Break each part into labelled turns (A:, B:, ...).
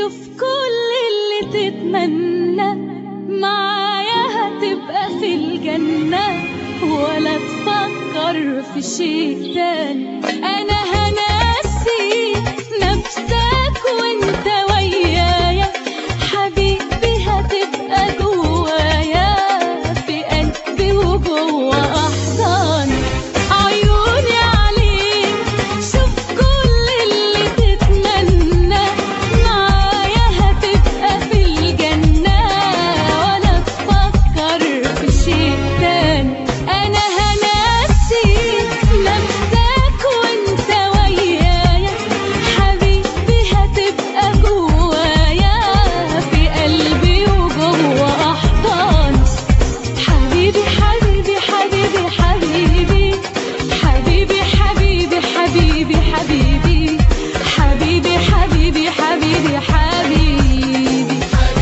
A: شوف كل اللي تتمنى معايا هتبقى في الجنة ولا تفكر في شيء تاني أنا هنسي نفسك وانت ويايا حبيبي هتبقى جوايا في قلبي وجوا أحضاني عيوني عليك شوف كل اللي تتمنى معايا هتبقى في الجنة ولا تفكر في شيء تاني أنا هنسيك نفسك وانت ويايا حبيبي هتبقى جوايا في قلبي وجوا أحضاني حبيبي حبيبي حبيبي حبيبي حبيبي حبيبي حبيبي حبيبي حبيبي حبيبي حبيبي حبيبي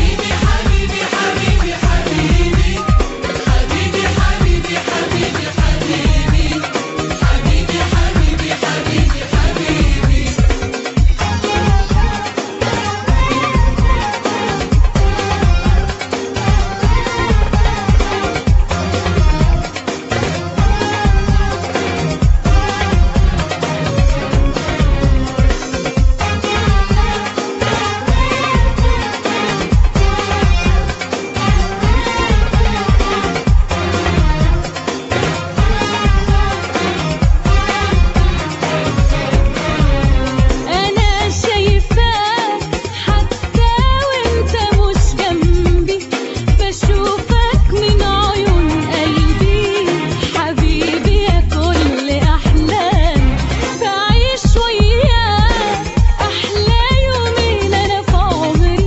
A: أنا شايفاك حتى وأنت مش جنبي بشوفك من عيون قلبي حبيبي يا كل أحلامي بعيش وياك أحلى يومين أنا في عمري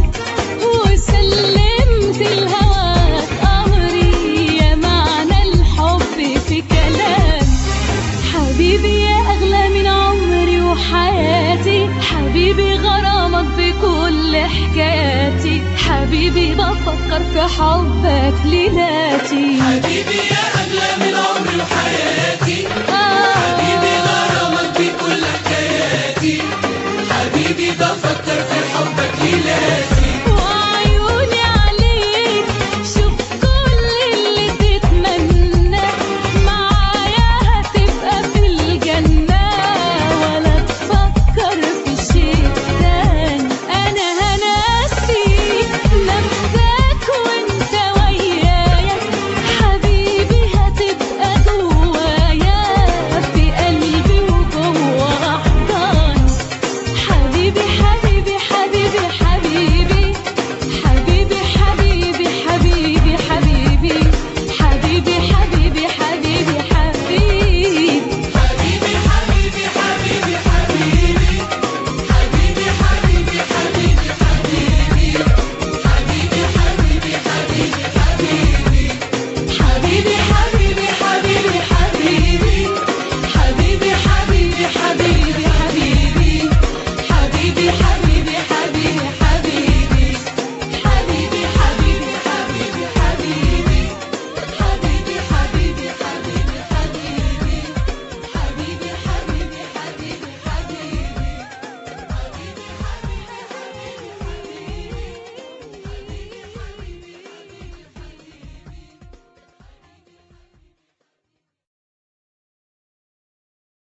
A: وسلمت لهواك أمري يا معنى الحب في كلامي حبيبي يا أغلى من عمري وحياتي حبيبي غرامك بكل حكاياتي حبيبي بفكر في حبك ليلاتي
B: حبيبي يا